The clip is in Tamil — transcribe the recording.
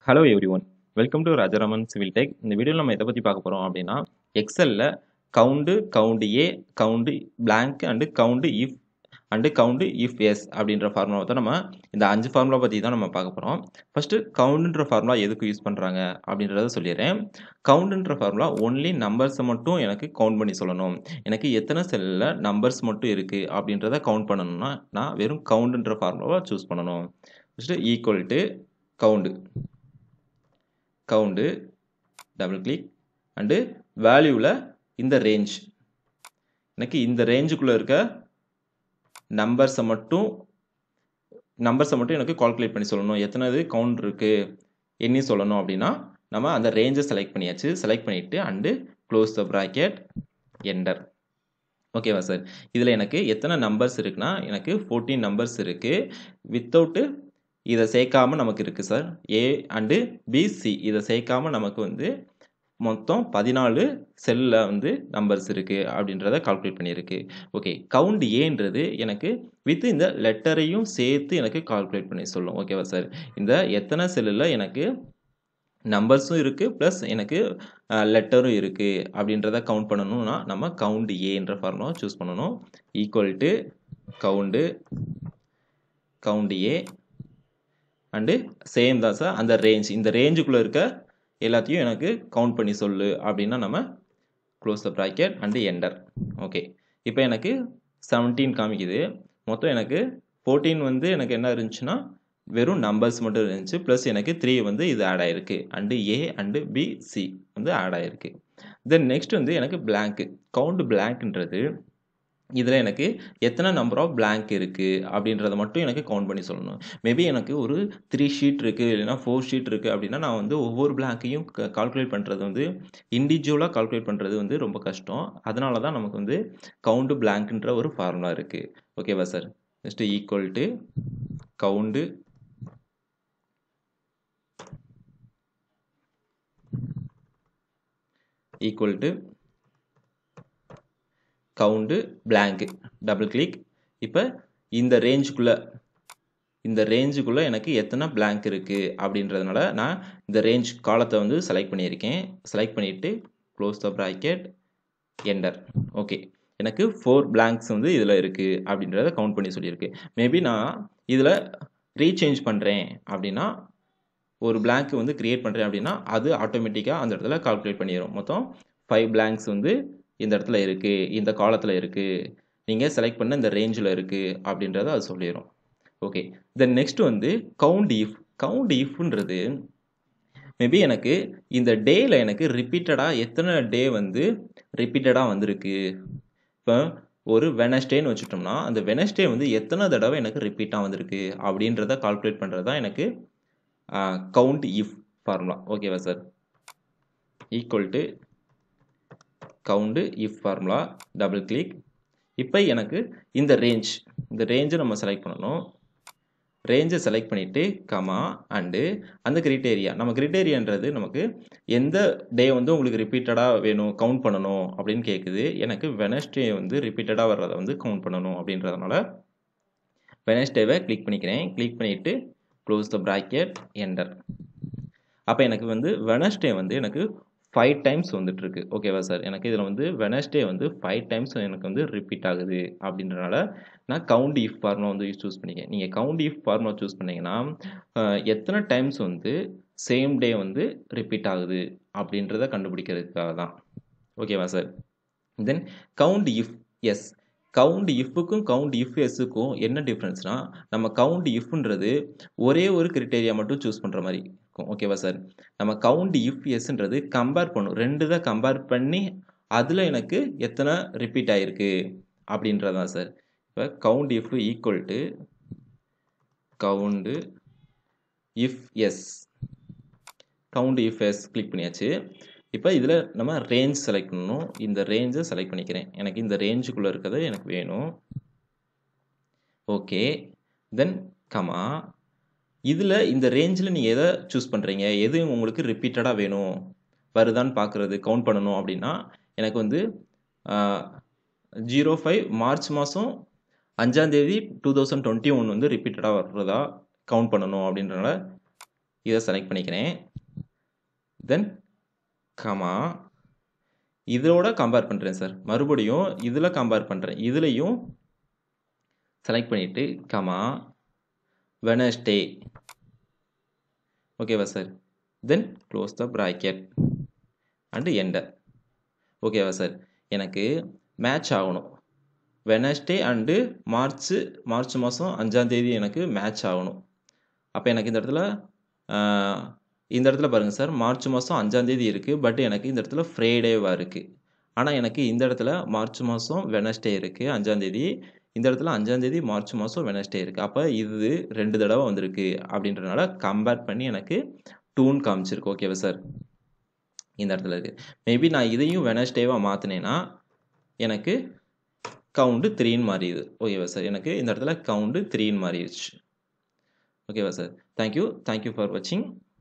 hello everyone welcome to Rajaraman civil tech இந்த வீடியோவில் நம்ம எதை பற்றி பார்க்க போகிறோம் அப்படின்னா எக்ஸலில் count count A count blank and count if and count if ifs அப்படின்ற ஃபார்முலா தான் நம்ம இந்த அஞ்சு ஃபார்முலா பற்றி தான் நம்ம பார்க்க போகிறோம் ஃபஸ்ட்டு கவுண்டுன்ற ஃபார்முலா எதுக்கு யூஸ் பண்ணுறாங்க அப்படின்றத சொல்லிடுறேன் கவுண்டுன்ற ஃபார்முலா ஒன்லி நம்பர்ஸை மட்டும் எனக்கு கவுண்ட் பண்ணி சொல்லணும் எனக்கு எத்தனை செல்லில் நம்பர்ஸ் மட்டும் இருக்குது அப்படின்றத கவுண்ட் பண்ணணும்னா நான் வெறும் கவுண்டுன்ற ஃபார்முலாவை சூஸ் பண்ணணும் first equal to count count double click and வேல்யூவில் இந்த ரேஞ்ச் எனக்கு இந்த ரேஞ்சுக்குள்ளே இருக்க நம்பர்ஸை மட்டும் நம்பர்ஸை மட்டும் எனக்கு கால்குலேட் பண்ணி சொல்லணும் எத்தனை இது கவுண்ட் இருக்குது எண்ணி சொல்லணும் அப்படின்னா நம்ம அந்த ரேஞ்சை செலக்ட் பண்ணியாச்சு செலக்ட் பண்ணிவிட்டு and close the bracket enter ஓகேவா சார் இதில் எனக்கு எத்தனை நம்பர்ஸ் இருக்குன்னா எனக்கு ஃபோர்டீன் நம்பர்ஸ் இருக்குது வித்தவுட்டு இதை சேர்க்காம நமக்கு இருக்குது சார் ஏ அண்டு பிசி இதை சேர்க்காம நமக்கு வந்து மொத்தம் பதினாலு செல்லில் வந்து நம்பர்ஸ் இருக்குது அப்படின்றத கால்குலேட் பண்ணியிருக்கு ஓகே கவுண்ட் ஏன்றது எனக்கு வித் இந்த லெட்டரையும் சேர்த்து எனக்கு கால்குலேட் பண்ணி சொல்லும் ஓகேவா சார் இந்த எத்தனை செல்லில் எனக்கு நம்பர்ஸும் இருக்குது ப்ளஸ் எனக்கு லெட்டரும் இருக்குது அப்படின்றத கவுண்ட் பண்ணணும்னா நம்ம கவுண்ட் ஏன்ற ஃபார்முலா சூஸ் பண்ணணும் equal to count count A and same தான் சார் அந்த ரேஞ்ச் இந்த ரேஞ்சுக்குள்ளே இருக்க எல்லாத்தையும் எனக்கு கவுண்ட் பண்ணி சொல்லு அப்படின்னா நம்ம close the bracket and enter okay இப்போ எனக்கு செவன்டீன் காமிக்குது மொத்தம் எனக்கு ஃபோர்டீன் வந்து எனக்கு என்ன இருந்துச்சுன்னா வெறும் நம்பர்ஸ் மட்டும் இருந்துச்சு ப்ளஸ் எனக்கு த்ரீ வந்து இது ஆட் ஆகிருக்கு and A and B C வந்து ஆட் ஆகிருக்கு தென் நெக்ஸ்ட் வந்து எனக்கு பிளாங்க்கு கவுண்ட் பிளாங்க்ன்றது இதில் எனக்கு எத்தனை நம்பர் ஆஃப் பிளாங்க் இருக்குது அப்படின்றத மட்டும் எனக்கு கவுண்ட் பண்ணி சொல்லணும் மேபி எனக்கு ஒரு த்ரீ ஷீட் இருக்குது இல்லைனா ஃபோர் ஷீட் இருக்குது அப்படின்னா நான் வந்து ஒவ்வொரு பிளாங்க்கையும் கால்குலேட் பண்ணுறது வந்து இண்டிவிஜுவலாக கால்குலேட் பண்ணுறது வந்து ரொம்ப கஷ்டம் அதனால தான் நமக்கு வந்து கவுண்டு பிளாங்க்ன்ற ஒரு ஃபார்முலா இருக்குது ஓகேவா sir next equal to count equal to count blank double click இப்போ இந்த ரேஞ்சுக்குள்ளே இந்த ரேஞ்சுக்குள்ளே எனக்கு எத்தனை பிளாங்க் இருக்குது அப்படின்றதுனால நான் இந்த ரேஞ்ச் காலத்தை வந்து செலக்ட் பண்ணியிருக்கேன் செலக்ட் பண்ணிவிட்டு close the bracket enter okay எனக்கு ஃபோர் பிளாங்க்ஸ் வந்து இதில் இருக்குது அப்படின்றத கவுண்ட் பண்ணி சொல்லியிருக்கு மேபி நான் இதில் ரீசேஞ்ச் பண்ணுறேன் அப்படின்னா ஒரு பிளாங்க் வந்து க்ரியேட் பண்ணுறேன் அப்படின்னா அது ஆட்டோமேட்டிக்காக அந்த இடத்துல கால்குலேட் பண்ணிடும் மொத்தம் ஃபைவ் பிளாங்க்ஸ் வந்து இந்த இடத்துல இருக்குது இந்த காலத்தில் இருக்குது நீங்கள் செலக்ட் பண்ண இந்த ரேஞ்சில் இருக்குது அப்படின்றத அது சொல்லிடும் ஓகே தென் நெக்ஸ்ட் வந்து கவுண்ட் இஃப் கவுண்ட் இஃப்ன்றது மேபி எனக்கு இந்த டேயில் எனக்கு ரிப்பீட்டடாக எத்தனை டே வந்து ரிப்பீட்டடாக வந்திருக்கு இப்போ ஒரு வெனஸ்டேன்னு வச்சுட்டோம்னா அந்த வெனஸ்டே வந்து எத்தனை தடவை எனக்கு ரிப்பீட்டாக வந்திருக்கு அப்படின்றத கால்குலேட் பண்ணுறது தான் எனக்கு கவுண்ட் இஃப் ஃபார்முலா ஓகேவா sir equal to count if formula double click இப்போ எனக்கு இந்த ரேஞ்ச் இந்த ரேஞ்சை நம்ம செலக்ட் பண்ணணும் ரேஞ்சை செலக்ட் பண்ணிவிட்டு கமா அண்டு அந்த கிரிட்டேரியா நம்ம கிரிட்டேரியான்றது நமக்கு எந்த டே வந்து உங்களுக்கு ரிப்பீட்டடாக வேணும் கவுண்ட் பண்ணணும் அப்படின்னு கேட்குது எனக்கு வெனஸ்டே வந்து ரிப்பீட்டடாக வர்றதை வந்து கவுண்ட் பண்ணணும் அப்படின்றதுனால வெனஸ்டேவை கிளிக் பண்ணிக்கிறேன் கிளிக் பண்ணிவிட்டு க்ளோஸ் த ப்ராக்கெட் என்டர் அப்போ எனக்கு வந்து வெனஸ்டே வந்து எனக்கு ஃபைவ் டைம்ஸ் வந்துட்டுருக்கு ஓகேவா சார் எனக்கு இதில் வந்து வெனஸ்டே வந்து ஃபைவ் டைம்ஸ் எனக்கு வந்து ரிப்பீட் ஆகுது அப்படின்றனால நான் கவுண்ட் இஃப் ஃபார்முலா வந்து சூஸ் பண்ணிக்கேன் நீங்கள் கவுண்ட் இஃப் ஃபார்முலா சூஸ் பண்ணிங்கன்னா எத்தனை டைம்ஸ் வந்து சேம் டே வந்து ரிப்பீட் ஆகுது அப்படின்றத கண்டுபிடிக்கிறதுக்காக தான் ஓகேவா sir then count if S count இஃப்புக்கும் கவுண்ட் இஃப் எஸ்ஸுக்கும் என்ன டிஃப்ரென்ஸ்னால் நம்ம கவுண்ட் இஃப்ன்றது ஒரே ஒரு கிரிட்டேரியா மட்டும் சூஸ் பண்ணுற மாதிரி இருக்கும் ஓகேவா சார் நம்ம கவுண்ட் இஃப் எஸ்ன்றது கம்பேர் பண்ணும் ரெண்டு தான் கம்பேர் பண்ணி அதில் எனக்கு எத்தனை ரிப்பீட் ஆகிருக்கு அப்படின்றதான் சார் இப்போ count if equal to count if S count if S click பண்ணியாச்சு இப்போ இதில் நம்ம ரேஞ்ச் செலக்ட் பண்ணணும் இந்த ரேஞ்சை செலக்ட் பண்ணிக்கிறேன் எனக்கு இந்த ரேஞ்சுக்குள்ளே இருக்கிறது எனக்கு வேணும் ஓகே தென் கமா இதில் இந்த ரேஞ்சில் நீங்கள் எதை சூஸ் பண்ணுறீங்க எது உங்களுக்கு ரிப்பீட்டடாக வேணும் வருதான்னு பார்க்குறது கவுண்ட் பண்ணணும் அப்படின்னா எனக்கு வந்து ஜீரோ ஃபைவ் மார்ச் மாதம் அஞ்சாந்தேதி டூ தௌசண்ட் டுவெண்ட்டி ஒன் வந்து ரிப்பீட்டடாக வர்றதா கவுண்ட் பண்ணணும் அப்படின்றனால இதை செலக்ட் பண்ணிக்கிறேன் தென் கமா இதோட கம்பேர் பண்ணுறேன் சார் மறுபடியும் இதில் கம்பேர் பண்ணுறேன் இதுலேயும் செலக்ட் பண்ணிவிட்டு கமா வெனஸ்டே ஓகேவா sir then close the bracket and enter ஓகேவா சார் எனக்கு மேட்ச் ஆகணும் வெனஸ்டே அண்டு மார்ச் மார்ச் மாதம் அஞ்சாந்தேதி எனக்கு மேட்ச் ஆகணும் அப்போ எனக்கு இந்த இடத்துல இந்த இடத்துல பாருங்கள் சார் மார்ச் மாதம் அஞ்சாந்தேதி இருக்குது பட் எனக்கு இந்த இடத்துல ஃப்ரைடேவாக இருக்குது ஆனால் எனக்கு இந்த இடத்துல மார்ச் மாதம் வெனஸ்டே இருக்குது அஞ்சாந்தேதி இந்த இடத்துல அஞ்சாந்தேதி மார்ச் மாதம் வெனஸ்டே இருக்குது அப்போ இது ரெண்டு தடவை வந்திருக்கு அப்படின்றனால கம்பேர் பண்ணி எனக்கு டூன் காமிச்சிருக்கு ஓகேவா சார் இந்த இடத்துல இருக்குது மேபி நான் இதையும் வெனஸ்டேவாக மாற்றினேன்னா எனக்கு கவுண்டு த்ரீன்னு மாறிடுது ஓகேவா சார் எனக்கு இந்த இடத்துல கவுண்டு த்ரீன்னு மாறிடுச்சு ஓகேவா சார் தேங்க்யூ தேங்க்யூ ஃபார் வாட்சிங்